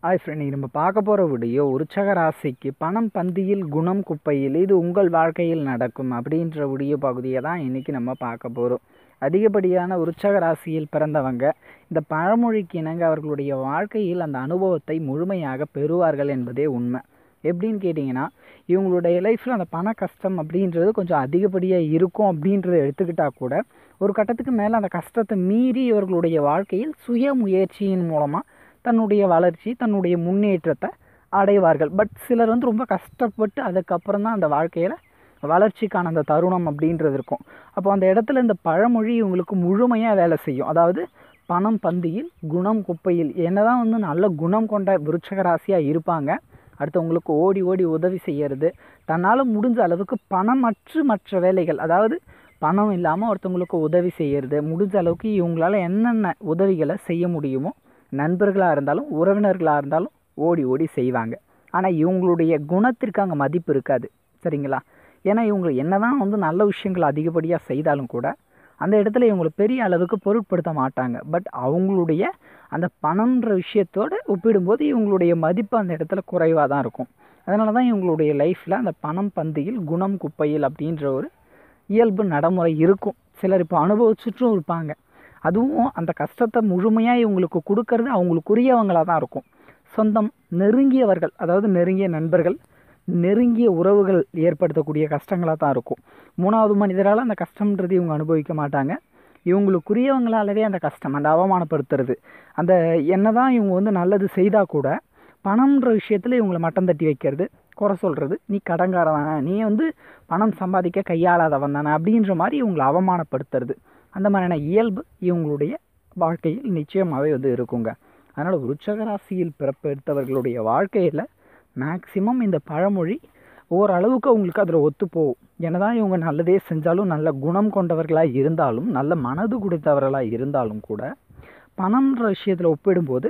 hi friend இன்னைக்கு நம்ம பார்க்க போகிற வீடியோ உற்சக ராசிக்கு பணம் பந்தியில் குணம் குப்பையில் இது உங்கள் வாழ்க்கையில் நடக்கும் அப்படின்ற வீடியோ பகுதியை தான் இன்றைக்கி நம்ம பார்க்க போகிறோம் அதிகப்படியான உற்சக ராசியில் பிறந்தவங்க இந்த பழமொழிக்கு இணங்க அவர்களுடைய வாழ்க்கையில் அந்த அனுபவத்தை முழுமையாக பெறுவார்கள் என்பதே உண்மை எப்படின்னு கேட்டிங்கன்னா இவங்களுடைய லைஃப்பில் அந்த பண கஷ்டம் அப்படின்றது கொஞ்சம் அதிகப்படியாக இருக்கும் அப்படின்றத எடுத்துக்கிட்டால் கூட ஒரு கட்டத்துக்கு மேலே அந்த கஷ்டத்தை மீறி இவர்களுடைய வாழ்க்கையில் சுய முயற்சியின் மூலமாக தன்னுடைய வளர்ச்சி தன்னுடைய முன்னேற்றத்தை அடைவார்கள் பட் சிலர் வந்து ரொம்ப கஷ்டப்பட்டு அதுக்கப்புறம் தான் அந்த வாழ்க்கையில் வளர்ச்சிக்கான அந்த தருணம் அப்படின்றது இருக்கும் அப்போ அந்த இடத்துல இந்த பழமொழி இவங்களுக்கு முழுமையாக வேலை செய்யும் அதாவது பணம் பந்தியில் குணம் குப்பையில் என்னதான் வந்து நல்ல குணம் கொண்ட விருட்சக ராசியாக இருப்பாங்க அடுத்தவங்களுக்கு ஓடி ஓடி உதவி செய்யறது தன்னால் முடிஞ்ச அளவுக்கு பணமற்று மற்ற வேலைகள் அதாவது பணம் இல்லாமல் ஒருத்தவங்களுக்கு உதவி செய்யறது முடிஞ்ச அளவுக்கு இவங்களால என்னென்ன உதவிகளை செய்ய முடியுமோ நண்பர்களாக இருந்தாலும் உறவினர்களாக இருந்தாலும் ஓடி ஓடி செய்வாங்க ஆனால் இவங்களுடைய குணத்திற்கு அங்கே மதிப்பு இருக்காது சரிங்களா ஏன்னா இவங்க என்னதான் வந்து நல்ல விஷயங்கள் அதிகப்படியாக செய்தாலும் கூட அந்த இடத்துல இவங்களை பெரிய அளவுக்கு பொருட்படுத்த மாட்டாங்க பட் அவங்களுடைய அந்த பணம்ன்ற விஷயத்தோடு ஒப்பிடும்போது இவங்களுடைய மதிப்பு அந்த இடத்துல குறைவாக தான் இருக்கும் அதனால தான் இவங்களுடைய லைஃப்பில் அந்த பணம் பந்தியில் குணம் குப்பையில் அப்படின்ற ஒரு இயல்பு நடைமுறை இருக்கும் சிலர் இப்போ அனுபவிச்சுட்டும் இருப்பாங்க அதுவும் அந்த கஷ்டத்தை முழுமையாக இவங்களுக்கு கொடுக்கறது அவங்களுக்குரியவங்களாக தான் இருக்கும் சொந்தம் நெருங்கியவர்கள் அதாவது நெருங்கிய நண்பர்கள் நெருங்கிய உறவுகள் ஏற்படுத்தக்கூடிய கஷ்டங்களாக தான் இருக்கும் மூணாவது மனிதரால் அந்த கஷ்டம்ன்றது இவங்க அனுபவிக்க மாட்டாங்க இவங்களுக்குரியவங்களாலவே அந்த கஷ்டம் அந்த அவமானப்படுத்துறது அந்த என்னதான் இவங்க வந்து நல்லது செய்தால் கூட பணம்ன்ற விஷயத்தில் இவங்களை மட்டம் தட்டி வைக்கிறது குறை சொல்கிறது நீ கடங்காரன் தானே நீ வந்து பணம் சம்பாதிக்க கையாளாதவன் தானே அப்படின்ற மாதிரி இவங்களை அவமானப்படுத்துறது அந்த மாதிரியான இயல்பு இவங்களுடைய வாழ்க்கையில் நிச்சயமாகவே வந்து இருக்குங்க அதனால் விருச்சக ராசியில் பிறப்பெடுத்தவர்களுடைய வாழ்க்கையில் மேக்சிமம் இந்த பழமொழி ஓரளவுக்கு அவங்களுக்கு அதில் ஒத்துப்போகும் என்னதான் இவங்க நல்லதே செஞ்சாலும் நல்ல குணம் கொண்டவர்களாக இருந்தாலும் நல்ல மனது கொடுத்தவர்களாக இருந்தாலும் கூட பணம்ன்ற விஷயத்தில் ஒப்பிடும்போது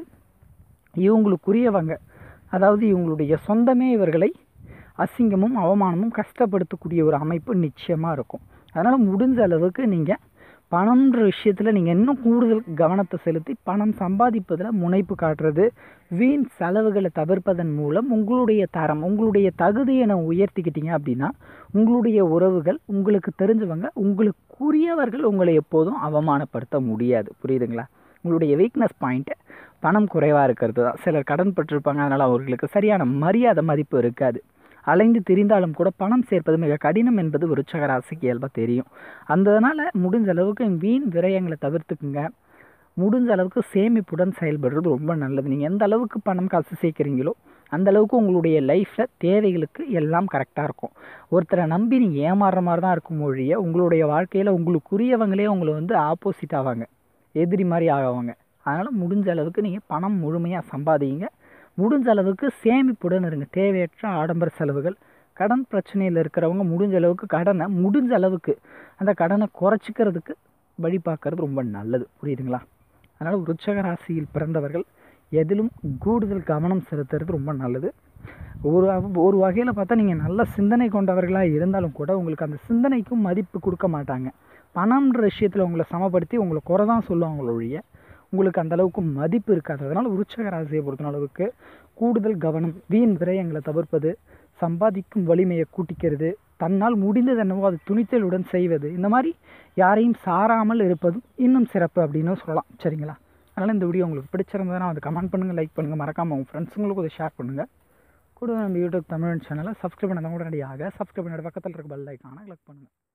இவங்களுக்குரியவங்க அதாவது இவங்களுடைய சொந்தமே இவர்களை அசிங்கமும் அவமானமும் கஷ்டப்படுத்தக்கூடிய ஒரு அமைப்பு நிச்சயமாக இருக்கும் அதனால் முடிஞ்ச அளவுக்கு நீங்கள் பணம்ன்ற விஷயத்தில் நீங்கள் இன்னும் கூடுதல் கவனத்தை செலுத்தி பணம் சம்பாதிப்பதில் முனைப்பு காட்டுறது வீண் செலவுகளை தவிர்ப்பதன் மூலம் உங்களுடைய தரம் உங்களுடைய தகுதியை நான் உயர்த்திக்கிட்டீங்க அப்படின்னா உங்களுடைய உறவுகள் உங்களுக்கு தெரிஞ்சவங்க உங்களுக்குரியவர்கள் உங்களை எப்போதும் அவமானப்படுத்த முடியாது புரியுதுங்களா உங்களுடைய வீக்னஸ் பாயிண்ட்டு பணம் குறைவாக இருக்கிறது தான் சிலர் கடன் பட்டிருப்பாங்க அதனால் அவர்களுக்கு சரியான மரியாதை மதிப்பு இருக்காது அலைந்து திரிந்தாலும் கூட பணம் சேர்ப்பது மிக கடினம் என்பது விருச்சக ராசிக்கு இயல்பாக தெரியும் அதனால் முடிஞ்ச அளவுக்கு வீண் விரயங்களை தவிர்த்துக்குங்க முடிஞ்ச அளவுக்கு சேமிப்புடன் செயல்படுறது ரொம்ப நல்லது நீங்கள் எந்த அளவுக்கு பணம் காசு சேர்க்குறீங்களோ அந்த அளவுக்கு உங்களுடைய லைஃப்பில் தேவைகளுக்கு எல்லாம் கரெக்டாக இருக்கும் ஒருத்தரை நம்பி நீங்கள் ஏமாறுற மாதிரி தான் இருக்கும் மொழியை உங்களுடைய வாழ்க்கையில் உங்களுக்குரியவங்களே உங்களை வந்து ஆப்போசிட் ஆவாங்க எதிரி மாதிரி ஆகுவாங்க அதனால் முடிஞ்ச அளவுக்கு நீங்கள் பணம் முழுமையாக சம்பாதிங்க முடிஞ்ச அளவுக்கு சேமிப்புடன் இருங்க தேவையற்ற ஆடம்பர செலவுகள் கடன் பிரச்சனையில் இருக்கிறவங்க முடிஞ்ச அளவுக்கு கடனை முடிஞ்ச அளவுக்கு அந்த கடனை குறைச்சிக்கிறதுக்கு வழி பார்க்கறது ரொம்ப நல்லது புரியுதுங்களா அதனால் விருச்சக ராசியில் பிறந்தவர்கள் எதிலும் கூடுதல் கவனம் செலுத்துறது ரொம்ப நல்லது ஒரு ஒரு வகையில் பார்த்தா நீங்கள் நல்ல சிந்தனை கொண்டவர்களாக இருந்தாலும் கூட உங்களுக்கு அந்த சிந்தனைக்கும் மதிப்பு கொடுக்க மாட்டாங்க பணம்ன்ற விஷயத்தில் உங்களை சமப்படுத்தி உங்களை குறை தான் சொல்லுவாங்க ஒழிய உங்களுக்கு அந்த அளவுக்கு மதிப்பு இருக்காது அதனால் விருச்சக ராசியை பொறுத்த அளவுக்கு கூடுதல் கவனம் வீண் விரயங்களை தவிர்ப்பது சம்பாதிக்கும் வலிமையை கூட்டிக்கிறது தன்னால் முடிந்தது என்னவோ அது துணிச்சலுடன் செய்வது இந்த மாதிரி யாரையும் சாராமல் இருப்பதும் இன்னும் சிறப்பு அப்படின்னு சொல்லலாம் சரிங்களா அதனால் இந்த வீடியோ உங்களுக்கு பிடிச்சிருந்ததுன்னா அது கமெண்ட் பண்ணுங்கள் லைக் பண்ணுங்கள் மறக்காமல் உங்கள் ஃப்ரெண்ட்ஸுங்களுக்கு அதை ஷேர் பண்ணுங்கள் கூட நம்ம யூடியூப் தமிழ் சேனலை சப்ஸ்கிரைப் பண்ணாதான் கூட ரெடியாக சப்ஸ்கிரைப் பண்ணிட்டு பக்கத்தில் இருக்க பெல் ஐக்கானை கிளிக் பண்ணுங்கள்